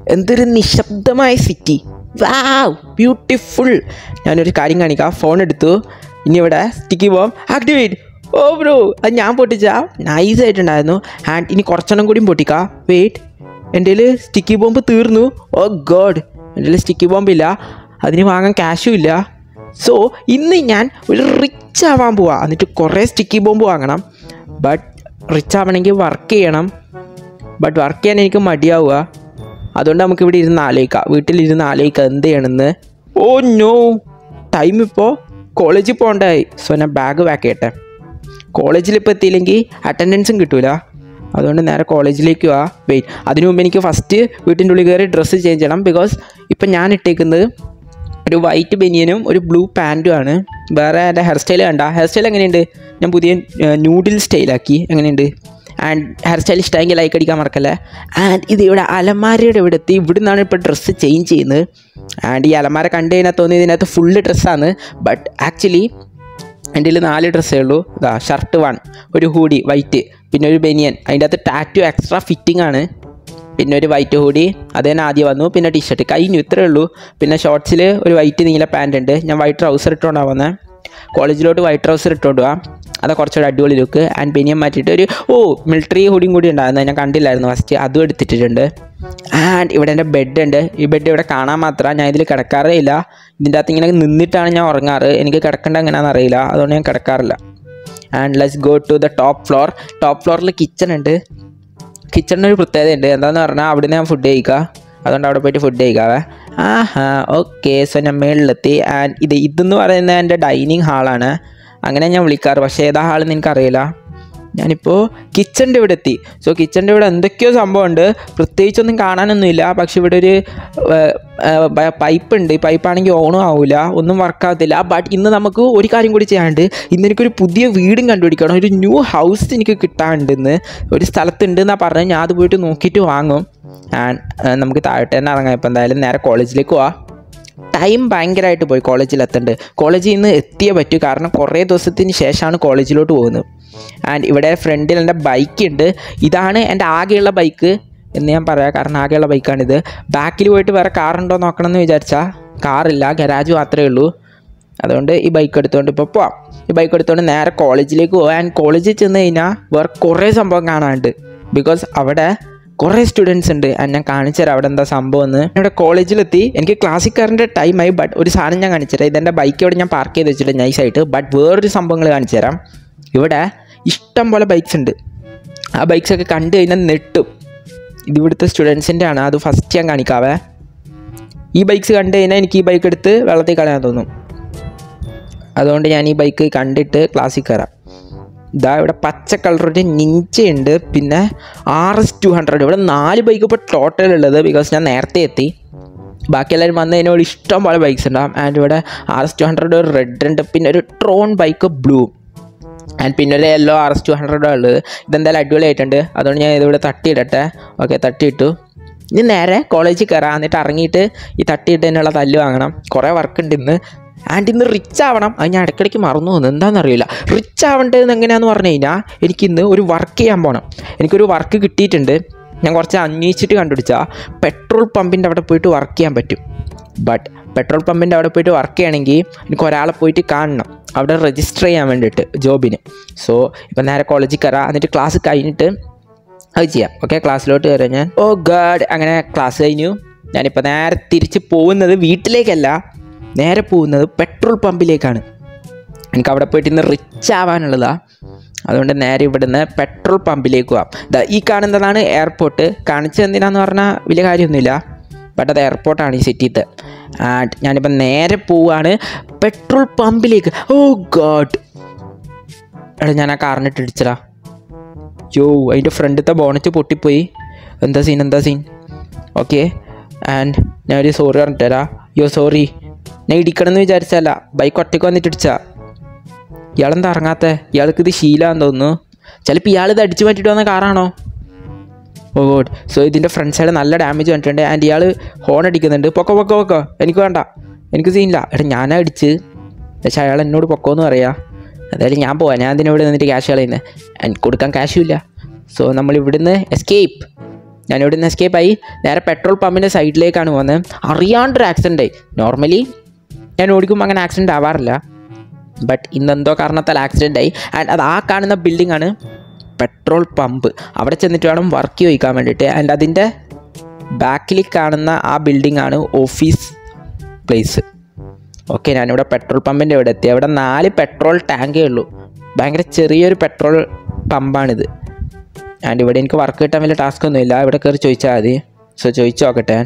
എന്തൊരു നിശബ്ദമായ സിറ്റി വാവ് ബ്യൂട്ടിഫുൾ ഞാനൊരു കാര്യം കാണിക്കാം ഫോൺ എടുത്തു ഇനി ഇവിടെ sticky bomb activate oh bro അത് ഞാൻ പൊട്ടിച്ചാ നൈസ് ആയിട്ടുണ്ടായിരുന്നു ആൻഡ് ഇനി കുറച്ചെണ്ണം കൂടിയും പൊട്ടിക്കാം വെയിറ്റ് എൻ്റെ കയ്യിൽ സ്റ്റിക്കി ബോംബ് തീർന്നു ഓ ഗോഡ് എൻ്റെ കയ്യിൽ സ്റ്റിക്കി ബോംബ് ഇല്ല അതിന് വാങ്ങാൻ ക്യാഷും ഇല്ല സോ ഇന്ന് ഞാൻ ഒരു റിച്ച് ആവാൻ പോവാ എന്നിട്ട് കുറേ സ്റ്റിക്കി ബോംബ് വാങ്ങണം ബട്ട് റിച്ച് ആവണമെങ്കിൽ വർക്ക് ചെയ്യണം ബട്ട് വർക്ക് ചെയ്യാൻ എനിക്ക് മടിയാവുക അതുകൊണ്ട് നമുക്ക് ഇവിടെ ഇരുന്ന് ആലോചിക്കാം വീട്ടിലിരുന്ന് ആലോചിക്കാം എന്ത് ചെയ്യണമെന്ന് ഓ നോ ടൈം ഇപ്പോൾ കോളേജിൽ പോകണ്ടായി സോ ഞാൻ ബാഗ് പാക്ക് ചെയ്യട്ടെ കോളേജിൽ ഇപ്പോൾ എത്തിയില്ലെങ്കിൽ അറ്റൻഡൻസും കിട്ടൂല അതുകൊണ്ട് നേരെ കോളേജിലേക്ക് പോവാ വെയിറ്റ് അതിനു മുമ്പ് എനിക്ക് ഫസ്റ്റ് വീട്ടിൻ്റെ ഉള്ളിൽ കയറി ഡ്രസ്സ് ചേഞ്ച് ചെയ്യണം ബിക്കോസ് ഇപ്പം ഞാൻ ഇട്ടേക്കുന്നത് ഒരു വൈറ്റ് ബനിയനും ഒരു ബ്ലൂ പാൻറ്റും ആണ് വേറെ എൻ്റെ ഹെയർ സ്റ്റൈൽ കണ്ട ഹെയർ സ്റ്റൈൽ എങ്ങനെയുണ്ട് ഞാൻ പുതിയ ന്യൂഡിൽ സ്റ്റൈലാക്കി എങ്ങനെയുണ്ട് ആൻഡ് ഹെയർ സ്റ്റൈൽ ഇഷ്ടമെങ്കിൽ ലൈക്ക് അടിക്കാൻ മറക്കല്ലേ ആൻഡ് ഇത് ഇവിടെ അലമാരയുടെ ഇവിടെ എത്തി ഇവിടെ നിന്നാണ് ഇപ്പോൾ ഡ്രസ്സ് ചേഞ്ച് ചെയ്യുന്നത് ആൻഡ് ഈ അലമാര കണ്ടു കഴിഞ്ഞാൽ തോന്നി ഇതിനകത്ത് ഫുള്ള് ഡ്രസ്സാണ് ബട്ട് ആക്ച്വലി എൻ്റെ കയ്യിൽ നാല് ഡ്രസ്സേ ഉള്ളൂ ഇതാ ഷർട്ട് വൺ ഒരു ഹൂഡി വൈറ്റ് പിന്നെ ഒരു ബനിയൻ അതിൻ്റെ അകത്ത് ടാറ്റു എക്സ്ട്രാ ഫിറ്റിംഗ് ആണ് പിന്നെ ഒരു വൈറ്റ് ഹൂഡി അത് തന്നെ ആദ്യം വന്നു പിന്നെ ടീഷർട്ട് കഴിഞ്ഞു ഇത്രേ ഉള്ളൂ പിന്നെ ഷോർട്സിൽ ഒരു വൈറ്റ് നീല പാൻറ് ഉണ്ട് ഞാൻ വൈറ്റ് ട്രൗസർ ഇട്ടുകൊണ്ടാണ് വന്നത് കോളേജിലോട്ട് വൈറ്റ് ട്രൗസർ ഇട്ടുകൊണ്ട് പോവാം അത് കുറച്ചുകൂടെ അടിപൊളി ലുക്ക് ആൻഡ് ബനിയൻ മാറ്റിയിട്ട് ഒരു ഓ മിലിറ്ററി ഹൂഡിയും കൂടി ഉണ്ടായിരുന്നു ഞാൻ കണ്ടില്ലായിരുന്നു ഫസ്റ്റ് അതും എടുത്തിട്ടുണ്ട് ആൻഡ് ഇവിടെ എൻ്റെ ബെഡ് ഉണ്ട് ഈ ബെഡ് ഇവിടെ കാണാൻ മാത്രം ഞാൻ ഇതിൽ കിടക്കാറേ ഇല്ല ഇതിൻ്റെ അകത്ത് ഇങ്ങനെ നിന്നിട്ടാണ് ഞാൻ ഉറങ്ങാറ് എനിക്ക് കിടക്കേണ്ട എങ്ങനെയാണെന്ന് അറിയില്ല അതുകൊണ്ട് ഞാൻ കിടക്കാറില്ല and let's go to the top floor top ഫ്ലോറിൽ കിച്ചൺ ഉണ്ട് കിച്ചണിന് ഒരു പ്രത്യേകതയുണ്ട് എന്താണെന്ന് പറഞ്ഞാൽ അവിടുന്ന് ഞാൻ ഫുഡ് കഴിക്കുക അതുകൊണ്ട് അവിടെ പോയിട്ട് ഫുഡ് കഴിക്കാവേ ആഹാ ഓക്കെ സോ ഞാൻ മേളിലെത്തി ആൻഡ് ഇത് ഇതെന്ന് പറയുന്നത് എൻ്റെ ഡൈനിങ് ഹാളാണ് അങ്ങനെ ഞാൻ വിളിക്കാറ് പക്ഷേ ഏതാ ഹാളെന്ന് എനിക്കറിയില്ല ഞാനിപ്പോൾ കിച്ചൻ്റെ ഇവിടെ എത്തി സോ കിച്ചൻ്റെ ഇവിടെ എന്തൊക്കെയോ സംഭവമുണ്ട് പ്രത്യേകിച്ചൊന്നും കാണാനൊന്നുമില്ല പക്ഷെ ഇവിടെ ഒരു പൈപ്പ് ഉണ്ട് ഈ പൈപ്പാണെങ്കിൽ ഓണും ആവില്ല ഒന്നും വർക്കാകത്തില്ല ബട്ട് ഇന്ന് നമുക്ക് ഒരു കാര്യം കൂടി ചെയ്യാണ്ട് ഇന്ന് എനിക്കൊരു പുതിയ വീടും കണ്ടുപിടിക്കണം ഒരു ന്യൂ ഹൗസ് എനിക്ക് കിട്ടാനുണ്ട് ഇന്ന് ഒരു സ്ഥലത്തുണ്ട് എന്നാണ് പറഞ്ഞത് ഞാൻ അത് പോയിട്ട് നോക്കിയിട്ട് വാങ്ങും ആൻഡ് നമുക്ക് താഴോട്ട് തന്നെ ഇറങ്ങാം ഇപ്പം എന്തായാലും നേരെ കോളേജിലേക്ക് പോവാം ടൈം ഭയങ്കരമായിട്ട് പോയി കോളേജിൽ എത്തണ്ട് കോളേജിൽ നിന്ന് എത്തിയേ പറ്റൂ കാരണം കുറേ ദിവസത്തിന് ശേഷമാണ് കോളേജിലോട്ട് പോകുന്നത് ആൻഡ് ഇവിടെ ഫ്രണ്ടിൽ എൻ്റെ ബൈക്ക് ഉണ്ട് ഇതാണ് എൻ്റെ ആകെയുള്ള ബൈക്ക് എന്ന് ഞാൻ പറയാം കാരണം ആകെയുള്ള ബൈക്കാണിത് ബാക്കിൽ പോയിട്ട് വേറെ കാറുണ്ടോ നോക്കണം എന്ന് വിചാരിച്ചാൽ കാറില്ല ഗരാജ് മാത്രമേ ഉള്ളൂ അതുകൊണ്ട് ഈ ബൈക്ക് എടുത്തുകൊണ്ട് ഇപ്പോൾ പോവാം ഈ ബൈക്ക് എടുത്തുകൊണ്ട് നേരെ കോളേജിലേക്ക് പോകാം ആൻഡ് കോളേജിൽ ചെന്ന് കഴിഞ്ഞാൽ വേറെ കുറേ സംഭവം കാണാനുണ്ട് ബിക്കോസ് അവിടെ കുറേ സ്റ്റുഡൻസ് ഉണ്ട് ആൻഡ് ഞാൻ കാണിച്ചു തരാം അവിടെ എന്താ സംഭവം എന്ന് ഇവിടെ കോളേജിലെത്തി എനിക്ക് ക്ലാസ്സിൽ കയറേണ്ട ടൈമായി ബട്ട് ഒരു സാധനം ഞാൻ കാണിച്ചു തരാം ഇതെൻ്റെ ബൈക്ക് ഇവിടെ ഞാൻ പാർക്ക് ചെയ്ത് വെച്ചിട്ട് നൈസായിട്ട് ബട്ട് വേറൊരു സംഭവങ്ങൾ കാണിച്ചു തരാം ഇവിടെ ഇഷ്ടം പോലെ ബൈക്സ് ഉണ്ട് ആ ബൈക്സ് ഒക്കെ കണ്ടു കഴിഞ്ഞാൽ നെട്ടും ഇത് ഇവിടുത്തെ സ്റ്റുഡൻസിൻ്റെ ആണ് അത് ഫസ്റ്റ് ഞാൻ കാണിക്കാവേ ഈ ബൈക്സ് കണ്ടു കഴിഞ്ഞാൽ എനിക്ക് ഈ ബൈക്ക് എടുത്ത് വെള്ളത്തിൽ കളയാൻ തോന്നും അതുകൊണ്ട് ഞാൻ ഈ ബൈക്ക് കണ്ടിട്ട് ക്ലാസ്സിൽ കയറാം ഇതാ ഇവിടെ പച്ച കളറൊരു നിഞ്ചയുണ്ട് പിന്നെ ആർ എസ് ടു ഹൺഡ്രഡ് ഇവിടെ നാല് ബൈക്ക് ഇപ്പോൾ ടോട്ടൽ ഉള്ളത് ബിക്കോസ് ഞാൻ നേരത്തെ എത്തി ബാക്കി എല്ലാവരും വന്ന് കഴിഞ്ഞാൽ ഇഷ്ടം പോലെ ബൈക്സ് ഉണ്ടാവും ആൻഡ് ഇവിടെ ആർ എസ് ടു ഹൺഡ്രഡ് ഒരു റെഡ് ഉണ്ട് പിന്നെ ഒരു ട്രോൺ ബൈക്ക് ബ്ലൂ ആൻഡ് പിന്നെ ഒരു yellow R S two hundred ഉള്ളത് ഇതെന്തായാലും അടിപൊളിയായിട്ടുണ്ട് അതുകൊണ്ട് ഞാൻ ഇതിവിടെ തട്ടിയിടട്ടെ ഓക്കെ തട്ടിയിട്ടു ഇനി നേരെ കോളേജിൽ കയറാം എന്നിട്ട് ഇറങ്ങിയിട്ട് ഈ തട്ടിയിട്ടതിനുള്ള തല്ല് വാങ്ങണം കുറേ വർക്ക് ഉണ്ട് ഇന്ന് ആൻഡ് ഇന്ന് റിച്ച് ആവണം അത് ഞാൻ ഇടയ്ക്കിടയ്ക്ക് മറന്നു പോകുന്നു എന്താണെന്നറിയില്ല റിച്ച് ആവേണ്ടതെന്ന് എങ്ങനെയാണെന്ന് പറഞ്ഞു കഴിഞ്ഞാൽ എനിക്കിന്ന് ഒരു വർക്ക് ചെയ്യാൻ പോകണം എനിക്കൊരു വർക്ക് കിട്ടിയിട്ടുണ്ട് ഞാൻ കുറച്ച് അന്വേഷിച്ചിട്ട് കണ്ടുപിടിച്ചാൽ പെട്രോൾ പമ്പിൻ്റെ അവിടെ പോയിട്ട് വർക്ക് ചെയ്യാൻ പറ്റും ബട്ട് പെട്രോൾ പമ്പിൻ്റെ അവിടെ പോയിട്ട് വർക്ക് ചെയ്യണമെങ്കിൽ എനിക്ക് ഒരാളെ പോയിട്ട് കാണണം അവിടെ രജിസ്റ്റർ ചെയ്യാൻ വേണ്ടിയിട്ട് ജോബിന് സോ ഇപ്പം നേരെ കോളേജിൽ കയറാം എന്നിട്ട് ക്ലാസ് കഴിഞ്ഞിട്ട് അത് ചെയ്യാം ഓക്കെ ക്ലാസ്സിലോട്ട് കയറാം ഞാൻ ഓ ഗാഡ് അങ്ങനെ ക്ലാസ് കഴിഞ്ഞു ഞാനിപ്പോൾ നേരെ തിരിച്ച് പോകുന്നത് വീട്ടിലേക്കല്ല നേരെ പോകുന്നത് പെട്രോൾ പമ്പിലേക്കാണ് എനിക്ക് അവിടെ പോയിട്ട് ഇന്ന് റിച്ച് ആവാനുള്ളതാ അതുകൊണ്ട് നേരെ ഇവിടുന്ന് പെട്രോൾ പമ്പിലേക്ക് പോവാം ദാ ഈ കാണുന്നതാണ് എയർപോർട്ട് കാണിച്ചത് എന്തിനാന്ന് പറഞ്ഞാൽ വലിയ കാര്യമൊന്നുമില്ല ബട്ട് അത് എയർപോർട്ടാണ് ഈ സിറ്റിത്തെ ആൻഡ് ഞാനിപ്പോൾ നേരെ പോവാണ് പെട്രോൾ പമ്പിലേക്ക് ഓ ഗോഡ് എടാ ഞാൻ ആ കാറിനിട്ട് ഇടിച്ചടാ യോ അതിൻ്റെ ഫ്രണ്ടിലത്തെ ബോണറ്റ് പൊട്ടിപ്പോയി എന്താ സീൻ എന്താ സീൻ ഓക്കെ ആൻഡ് ഞാൻ ഒരു സോറി പറഞ്ഞിട്ട് തരാം യോ സോറി ഞാൻ ഇടിക്കണമെന്ന് വിചാരിച്ചല്ല ബൈക്ക് ഒറ്റയ്ക്ക് വന്നിട്ട് ഇടിച്ചാ ഇയാളെന്താ ഇറങ്ങാത്ത ഇയാൾക്ക് ഇത് ശീലമാണെന്ന് തോന്നുന്നു ചിലപ്പോൾ ഇയാൾ ഇത് അടിച്ചു മാറ്റിയിട്ട് വന്ന കാറാണോ ഓ ഗോഡ് സോ ഇതിൻ്റെ ഫ്രണ്ട് സൈഡ് നല്ല ഡാമേജ് വന്നിട്ടുണ്ട് ആൻഡ് ഇയാൾ ഹോൺ അടിക്കുന്നുണ്ട് പൊക്കോ പൊക്കോ പൊക്കോ എനിക്ക് വേണ്ട എനിക്ക് സീനില്ല എടാ ഞാനാ അടിച്ച് പക്ഷേ അയാൾ എന്നോട് പൊക്കോന്ന് പറയാ എന്തായാലും ഞാൻ പോവാം ഞാൻ ഇതിനോട് നിന്നിട്ട് ക്യാഷ് കളയുന്നത് എനിക്ക് കൊടുക്കാൻ ക്യാഷും ഇല്ല സോ നമ്മൾ ഇവിടുന്ന് എസ്കേപ്പ് ഞാൻ ഇവിടെ നിന്ന് എസ്കേപ്പ് ആയി നേരെ പെട്രോൾ പമ്പിൻ്റെ സൈഡിലേക്കാണ് പോകുന്നത് അറിയാണ്ടൊരു ആക്സിഡൻ്റ് ആയി നോർമലി ഞാൻ ഓടിക്കുമ്പോൾ അങ്ങനെ ആക്സിഡൻ്റ് ആവാറില്ല ബട്ട് ഇന്നെന്തോ കാരണത്താൽ ആക്സിഡൻ്റ് ആയി ആൻഡ് അത് ആ കാണുന്ന ബിൽഡിംഗ് ആണ് പെട്രോൾ പമ്പ് അവിടെ ചെന്നിട്ട് വേണം വർക്ക് ചോദിക്കാൻ വേണ്ടിയിട്ട് ആൻഡ് അതിൻ്റെ ബാക്കിൽ കാണുന്ന ആ ബിൽഡിംഗ് ആണ് ഓഫീസ് പ്ലേസ് ഓക്കെ ഞാനിവിടെ പെട്രോൾ പമ്പിൻ്റെ ഇവിടെ എത്തി അവിടെ നാല് പെട്രോൾ ടാങ്കേ ഉള്ളൂ ഭയങ്കര ചെറിയൊരു പെട്രോൾ പമ്പാണിത് ആൻഡ് ഇവിടെ എനിക്ക് വർക്ക് കിട്ടാൻ വലിയ ടാസ്ക് ഒന്നുമില്ല ഇവിടെ കയറി ചോദിച്ചാൽ മതി സോ ചോദിച്ചു നോക്കട്ടെ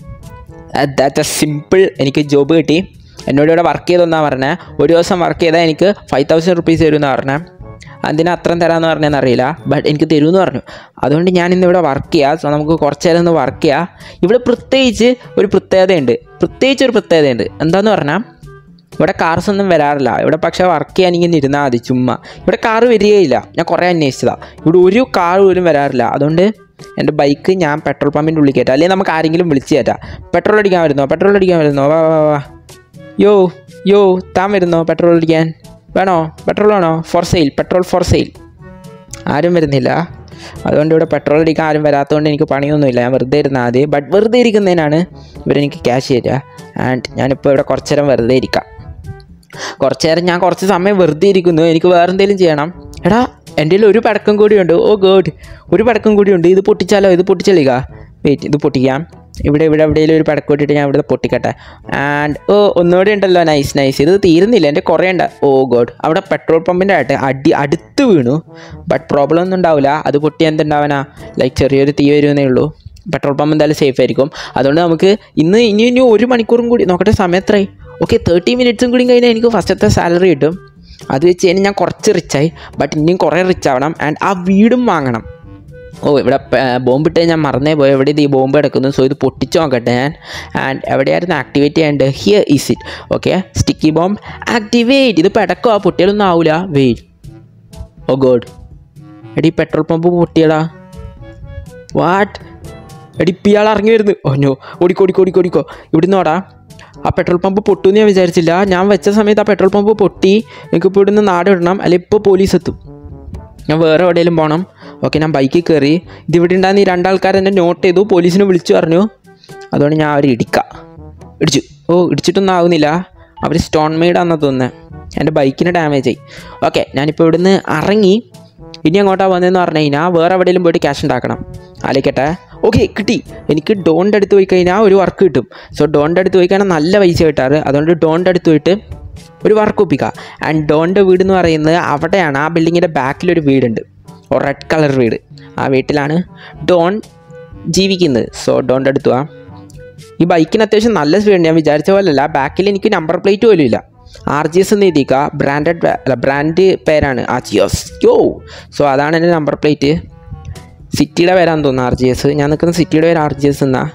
ദാറ്റ് എ സിമ്പിൾ എനിക്ക് ജോബ് കിട്ടി എന്നോട് ഇവിടെ വർക്ക് ചെയ്തെന്നാണ് പറഞ്ഞത് ഒരു ദിവസം വർക്ക് ചെയ്താൽ എനിക്ക് ഫൈവ് തൗസൻഡ് റുപ്പീസ് തരുമെന്ന് പറഞ്ഞത് അതിന് അത്രയും തരാമെന്ന് പറഞ്ഞതെന്ന് അറിയില്ല ബട്ട് എനിക്ക് തരുമെന്ന് പറഞ്ഞു അതുകൊണ്ട് ഞാൻ ഇന്ന് ഇവിടെ വർക്ക് ചെയ്യാം സോ നമുക്ക് കുറച്ച് നേരം ഒന്ന് വർക്ക് ചെയ്യാം ഇവിടെ പ്രത്യേകിച്ച് ഒരു പ്രത്യേകതയുണ്ട് പ്രത്യേകിച്ച് ഒരു പ്രത്യേകതയുണ്ട് എന്താന്ന് പറഞ്ഞാൽ ഇവിടെ കാർസ് ഒന്നും വരാറില്ല ഇവിടെ പക്ഷേ വർക്ക് ചെയ്യാൻ ഇങ്ങനെ ഇരുന്നാൽ മതി ചുമ്മാ ഇവിടെ കാറ് വരികയില്ല ഞാൻ കുറേ അന്വേഷിച്ചതാണ് ഇവിടെ ഒരു കാർ പോലും വരാറില്ല അതുകൊണ്ട് എൻ്റെ ബൈക്ക് ഞാൻ പെട്രോൾ പമ്പിൻ്റെ ഉള്ളിൽ കയറ്റാം അല്ലെങ്കിൽ നമുക്ക് ആരെങ്കിലും വിളിച്ച് കയറ്റാം പെട്രോൾ അടിക്കാൻ വരുന്നോ പെട്രോൾ അടിക്കാൻ വരുന്നോ വാ വാ വാ യോ യോ താൻ വരുന്നോ പെട്രോൾ അടിക്കാൻ വേണോ പെട്രോൾ വേണോ for sale petrol for sale ആരും വരുന്നില്ല അതുകൊണ്ട് ഇവിടെ പെട്രോൾ അടിക്കാൻ ആരും വരാത്തതുകൊണ്ട് എനിക്ക് പണിയൊന്നുമില്ല ഞാൻ വെറുതെ ഇരുന്നാൽ മതി ബട്ട് വെറുതെ ഇരിക്കുന്നതിനാണ് ഇവരെനിക്ക് ക്യാഷ് തരിക ആൻഡ് ഞാനിപ്പോൾ ഇവിടെ കുറച്ച് നേരം വെറുതെ ഇരിക്കാം കുറച്ച് നേരം ഞാൻ കുറച്ച് സമയം വെറുതെ ഇരിക്കുന്നു എനിക്ക് വേറെ എന്തെങ്കിലും ചെയ്യണം എടാ എൻ്റെ കയ്യിൽ ഒരു പടക്കം കൂടിയുണ്ട് ഓ ഗോഡ് ഒരു പടക്കം കൂടിയുണ്ട് ഇത് പൊട്ടിച്ചാലോ ഇത് പൊട്ടിച്ചളിക വെയിറ്റ് ഇത് പൊട്ടിക്കാം ഇവിടെ ഇവിടെ എവിടെയെങ്കിലും ഒരു പടക്കം ഇട്ടിട്ട് ഞാൻ ഇവിടെ പൊട്ടിക്കട്ടെ ആൻഡ് ഓ ഒന്നുകൂടെ ഉണ്ടല്ലോ നൈസ് നൈസ് ഇത് തീരുന്നില്ല എൻ്റെ കുറേ ഉണ്ട് ഓ ഗോഡ് അവിടെ പെട്രോൾ പമ്പിൻ്റെ ആയിട്ട് അടി അടുത്ത് വീണു ബട്ട് പ്രോബ്ലം ഒന്നും ഉണ്ടാവില്ല അത് പൊട്ടി എന്തുണ്ടാവാനാ ലൈക്ക് ചെറിയൊരു തീ വരുമെന്നേ ഉള്ളൂ പെട്രോൾ പമ്പ് എന്തായാലും സേഫ് ആയിരിക്കും അതുകൊണ്ട് നമുക്ക് ഇന്ന് ഇനി ഇനി ഒരു മണിക്കൂറും കൂടി നോക്കട്ടെ സമയം എത്രയായി ഓക്കെ തേർട്ടി മിനിറ്റ്സും കൂടി കഴിഞ്ഞാൽ എനിക്ക് ഫസ്റ്റത്തെ സാലറി കിട്ടും അത് വെച്ച് കഴിഞ്ഞാൽ ഞാൻ കുറച്ച് റിച്ചായി ബട്ട് ഇനിയും കുറേ റിച്ച് ആവണം ആൻഡ് ആ വീടും വാങ്ങണം ഓ ഇവിടെ ബോംബ് ഇട്ട് ഞാൻ മറന്നേ പോയി എവിടെ ഇത് ഈ ബോംബ് കിടക്കുന്നു സോ ഇത് പൊട്ടിച്ച് നോക്കട്ടെ ഞാൻ ആൻഡ് എവിടെയായിരുന്നു ആക്ടിവേറ്റ് ചെയ്യേണ്ടത് here is it okay sticky bomb activate ഇത് പെടക്കോ ആ പൊട്ടിയാലൊന്നും ആവില്ല വെയിറ്റ് ഓ ഗോഡ് എടി പെട്രോൾ പമ്പ് പൊട്ടിയടാ വാട്ട് എടി ഇപ്പം ഇയാൾ ഇറങ്ങി വരുന്നു ഓനോ ഓടിക്കോ ഓടിക്കോ ഓടിക്കോ ഓടിക്കോ ഇവിടുന്ന് ഓടാ ആ പെട്രോൾ പമ്പ് പൊട്ടുമെന്ന് ഞാൻ വിചാരിച്ചില്ല ഞാൻ വെച്ച സമയത്ത് ആ പെട്രോൾ പമ്പ് പൊട്ടി എനിക്കിപ്പോൾ ഇവിടുന്ന് നാട് വിടണം അല്ലെങ്കിൽ ഇപ്പോൾ പോലീസ് എത്തും ഞാൻ വേറെ എവിടെയെങ്കിലും പോകണം ഓക്കെ ഞാൻ ബൈക്കിൽ കയറി ഇതിവിടെ ഉണ്ടാകുന്ന ഈ രണ്ടാൾക്കാർ എന്നെ നോട്ട് ചെയ്തു പോലീസിനെ വിളിച്ചു പറഞ്ഞു അതുകൊണ്ട് ഞാൻ അവർ ഇടിക്കാം ഇടിച്ചു ഓ ഇടിച്ചിട്ടൊന്നും ആവുന്നില്ല അവർ സ്റ്റോൺ മെയ്ഡാണെന്നാണ് തോന്നുന്നത് എൻ്റെ ബൈക്കിന് ഡാമേജ് ആയി ഓക്കെ ഞാനിപ്പോൾ ഇവിടുന്ന് ഇറങ്ങി ഇനി അങ്ങോട്ടാ വന്നതെന്ന് പറഞ്ഞു കഴിഞ്ഞാൽ വേറെ എവിടെയെങ്കിലും പോയിട്ട് ക്യാഷ് ഉണ്ടാക്കണം ആലോചിക്കട്ടെ ഓക്കെ കിട്ടി എനിക്ക് ഡോണിൻ്റെ അടുത്ത് പോയി കഴിഞ്ഞാൽ ഒരു വർക്ക് കിട്ടും സോ ഡോണിൻ്റെ അടുത്ത് പോയി കഴിഞ്ഞാൽ നല്ല പൈസ കിട്ടാറ് അതുകൊണ്ട് ഡോണിൻ്റെ അടുത്ത് പോയിട്ട് ഒരു വർക്ക് ഒപ്പിക്കുക ആൻഡ് ഡോണിൻ്റെ വീട് എന്ന് പറയുന്നത് അവിടെയാണ് ആ ബിൽഡിങ്ങിൻ്റെ ബാക്കിലൊരു വീടുണ്ട് ഒരു റെഡ് കളർ വീട് ആ വീട്ടിലാണ് ഡോൺ ജീവിക്കുന്നത് സോ ഡോണിൻ്റെ അടുത്ത് പോവാം ഈ ബൈക്കിന് അത്യാവശ്യം നല്ല സ്പീഡ് ഞാൻ വിചാരിച്ച പോലെയല്ല ബാക്കിൽ എനിക്ക് നമ്പർ പ്ലേറ്റ് പോലും ഇല്ല ആർ ജി എസ് എന്ന് എഴുതിക്കുക ബ്രാൻഡഡ് അല്ല ബ്രാൻഡ് പേരാണ് ആജിയോസ് യോ സോ അതാണ് എൻ്റെ നമ്പർ പ്ലേറ്റ് സിറ്റിയുടെ പേരാന്ന് തോന്നുന്നു ആർ ജി എസ് ഞാൻ നിൽക്കുന്ന സിറ്റിയുടെ പേര് ആർ ജി എസ് എന്നാ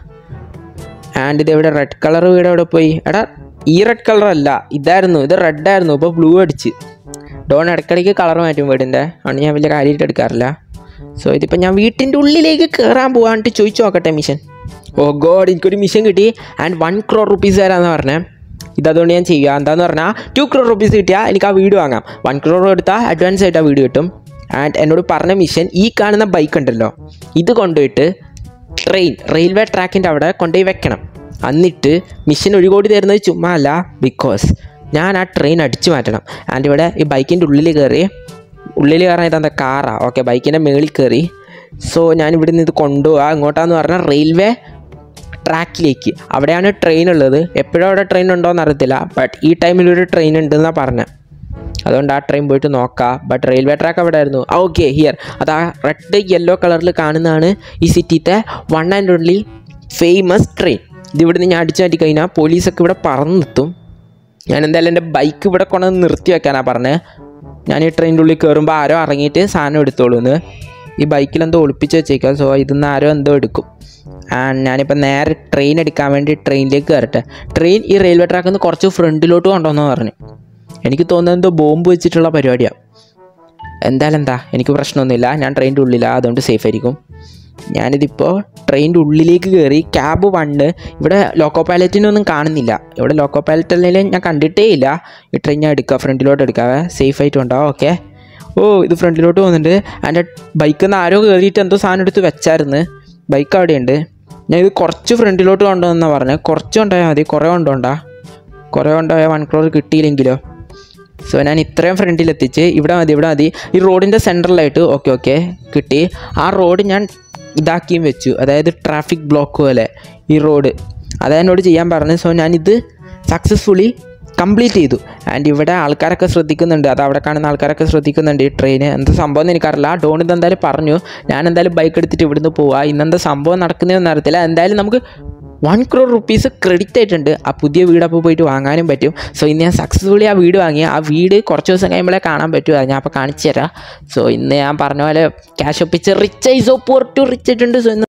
ആൻഡ് ഇത് എവിടെ റെഡ് കളർ വീട് എവിടെ പോയി എടാ ഈ റെഡ് കളർ അല്ല ഇതായിരുന്നു ഇത് റെഡ് ആയിരുന്നു ഇപ്പോൾ ബ്ലൂ അടിച്ച് ഡോൺ ഇടയ്ക്കിടയ്ക്ക് കളർ മാറ്റും വീടിൻ്റെ അതുകൊണ്ട് ഞാൻ വലിയ കാര്യമായിട്ട് എടുക്കാറില്ല സോ ഇതിപ്പോൾ ഞാൻ വീട്ടിൻ്റെ ഉള്ളിലേക്ക് കയറാൻ പോകാണ്ട് ചോദിച്ചു നോക്കട്ടെ മിഷൻ ഓ ഗോഡ് എനിക്കൊരു മിഷൻ കിട്ടി ആൻഡ് വൺ ക്രോർ റുപ്പീസ് തരാമെന്ന് പറഞ്ഞേ ഇതതുകൊണ്ട് ഞാൻ ചെയ്യുക എന്താന്ന് പറഞ്ഞാൽ ടു ക്രോർ റുപ്പീസ് കിട്ടിയാൽ എനിക്ക് ആ വീട് വാങ്ങാം വൺ ക്രോർ എടുത്താൽ അഡ്വാൻസ് ആയിട്ട് ആ വീട് കിട്ടും ആൻഡ് എന്നോട് പറഞ്ഞ മിഷൻ ഈ കാണുന്ന ബൈക്ക് ഉണ്ടല്ലോ ഇത് കൊണ്ടുപോയിട്ട് ട്രെയിൻ റെയിൽവേ ട്രാക്കിൻ്റെ അവിടെ കൊണ്ടുപോയി വെക്കണം എന്നിട്ട് മിഷൻ ഒരു കോടി തരുന്നത് ചുമ്മാ അല്ല ബിക്കോസ് ഞാൻ ആ ട്രെയിൻ അടിച്ചു മാറ്റണം ആൻഡ് ഇവിടെ ഈ ബൈക്കിൻ്റെ ഉള്ളിൽ കയറി ഉള്ളിൽ കയറാൻ ഇതെന്താ കാറാ ഓക്കെ ബൈക്കിൻ്റെ മേളിൽ കയറി സോ ഞാൻ ഇവിടെ നിന്ന് ഇത് കൊണ്ടുപോകാം ഇങ്ങോട്ടാന്ന് പറഞ്ഞാൽ റെയിൽവേ ട്രാക്കിലേക്ക് അവിടെയാണ് ട്രെയിൻ ഉള്ളത് എപ്പോഴും അവിടെ ട്രെയിൻ ഉണ്ടോയെന്ന് അറിയത്തില്ല ബട്ട് ഈ ടൈമിൽ ഒരു ട്രെയിൻ ഉണ്ടെന്നാണ് പറഞ്ഞത് അതുകൊണ്ട് ആ ട്രെയിൻ പോയിട്ട് നോക്കാം ബട്ട് റെയിൽവേ ട്രാക്ക് അവിടെ ആയിരുന്നു ഓക്കെ ഹിയർ അത് ആ റെഡ് യെല്ലോ കളറിൽ കാണുന്നതാണ് ഈ സിറ്റിത്തെ one and only famous train ഇത് ഇവിടുന്ന് ഞാൻ അടിച്ചു മാറ്റി കഴിഞ്ഞാൽ പോലീസൊക്കെ ഇവിടെ പറന്നെത്തും ഞാൻ എന്തായാലും എൻ്റെ ബൈക്ക് ഇവിടെ കൊണ്ടുവന്ന് നിർത്തി വെക്കാനാണ് പറഞ്ഞത് ഞാൻ ഈ ട്രെയിനിൻ്റെ ഉള്ളിൽ കയറുമ്പോൾ ആരോ ഇറങ്ങിയിട്ട് സാധനം എടുത്തോളൂ എന്ന് ഈ ബൈക്കിൽ എന്തോ ഒളിപ്പിച്ച് വെച്ചേക്കാം സോ ഇതിന്ന് ആരോ എന്തോ എടുക്കും ആൻഡ് ഞാനിപ്പോൾ നേരെ ട്രെയിൻ എടുക്കാൻ വേണ്ടി ട്രെയിനിലേക്ക് കയറട്ടെ ട്രെയിൻ ഈ റെയിൽവേ ട്രാക്കിൽ നിന്ന് കുറച്ച് ഫ്രണ്ടിലോട്ട് കൊണ്ടുവന്നു പറഞ്ഞു എനിക്ക് തോന്നുന്നത് എന്തോ ബോംബ് വെച്ചിട്ടുള്ള പരിപാടിയാണ് എന്തായാലും എന്താ എനിക്ക് പ്രശ്നമൊന്നുമില്ല ഞാൻ ട്രെയിനിൻ്റെ ഉള്ളിലാണ് അതുകൊണ്ട് സേഫ് ആയിരിക്കും ഞാനിതിപ്പോൾ ട്രെയിനിൻ്റെ ഉള്ളിലേക്ക് കയറി ക്യാബ് വണ്ണ് ഇവിടെ ലോക്കോ പൈലറ്റിനൊന്നും കാണുന്നില്ല ഇവിടെ ലോക്കോ പൈലറ്റ് അല്ലെങ്കിൽ ഞാൻ കണ്ടിട്ടേ ഇല്ല ഈ ട്രെയിൻ ഞാൻ എടുക്കുക ഫ്രണ്ടിലോട്ട് എടുക്കാവേ സേഫ് ആയിട്ട് ഉണ്ടാവും ഓക്കെ ഓ ഇത് ഫ്രണ്ടിലോട്ട് പോകുന്നുണ്ട് എൻ്റെ ബൈക്കിൽ നിന്ന് ആരോ കയറിയിട്ട് എന്തോ സാധനം എടുത്ത് വെച്ചായിരുന്നു ബൈക്ക് അവിടെയുണ്ട് ഞാൻ ഇത് കുറച്ച് ഫ്രണ്ടിലോട്ട് കൊണ്ടുവന്നാണ് പറഞ്ഞത് കുറച്ച് കൊണ്ടുപോയാൽ മതി കുറേ കൊണ്ടുപോണ്ടാ കുറേ കൊണ്ടുപോയാൽ വൺ ക്രോർ കിട്ടിയില്ലെങ്കിലോ സോ ഞാൻ ഇത്രയും ഫ്രണ്ടിലെത്തിച്ച് ഇവിടെ മതി ഇവിടെ മതി ഈ റോഡിൻ്റെ സെൻറ്ററിലായിട്ട് ഓക്കെ ഓക്കെ കിട്ടി ആ റോഡ് ഞാൻ ഇതാക്കിയും വെച്ചു അതായത് ട്രാഫിക് ബ്ലോക്ക് പോലെ ഈ റോഡ് അത് എന്നോട് ചെയ്യാൻ പറഞ്ഞു സോ ഞാനിത് സക്സസ്ഫുള്ളി കംപ്ലീറ്റ് ചെയ്തു ആൻഡ് ഇവിടെ ആൾക്കാരൊക്കെ ശ്രദ്ധിക്കുന്നുണ്ട് അത് അവിടെ കാണുന്ന ആൾക്കാരൊക്കെ ശ്രദ്ധിക്കുന്നുണ്ട് ഈ ട്രെയിന് എന്താ സംഭവം എന്ന് എനിക്കറിയില്ല ഡോൺ ഇത് എന്തായാലും പറഞ്ഞു ഞാൻ എന്തായാലും ബൈക്ക് എടുത്തിട്ട് ഇവിടുന്ന് പോവാ ഇന്നെന്താ സംഭവം നടക്കുന്നതെന്ന് അറിയത്തില്ല എന്തായാലും നമുക്ക് വൺ ക്രോർ റുപ്പീസ് ക്രെഡിറ്റ് ആയിട്ടുണ്ട് ആ പുതിയ വീട് അപ്പോൾ പോയിട്ട് വാങ്ങാനും പറ്റും സോ ഇന്ന് ഞാൻ സക്സസ്ഫുള്ളി ആ വീട് വാങ്ങി ആ വീട് കുറച്ച് ദിവസം കഴിയുമ്പോഴേ കാണാൻ പറ്റും അത് ഞാൻ അപ്പോൾ കാണിച്ചു തരാം സോ ഇന്ന് ഞാൻ പറഞ്ഞ പോലെ ക്യാഷ് ഒപ്പിച്ച് റിച്ച് ഐസോ പോർ ടു റിച്ച് ആയിട്ടുണ്ട് സോ ഇന്ന്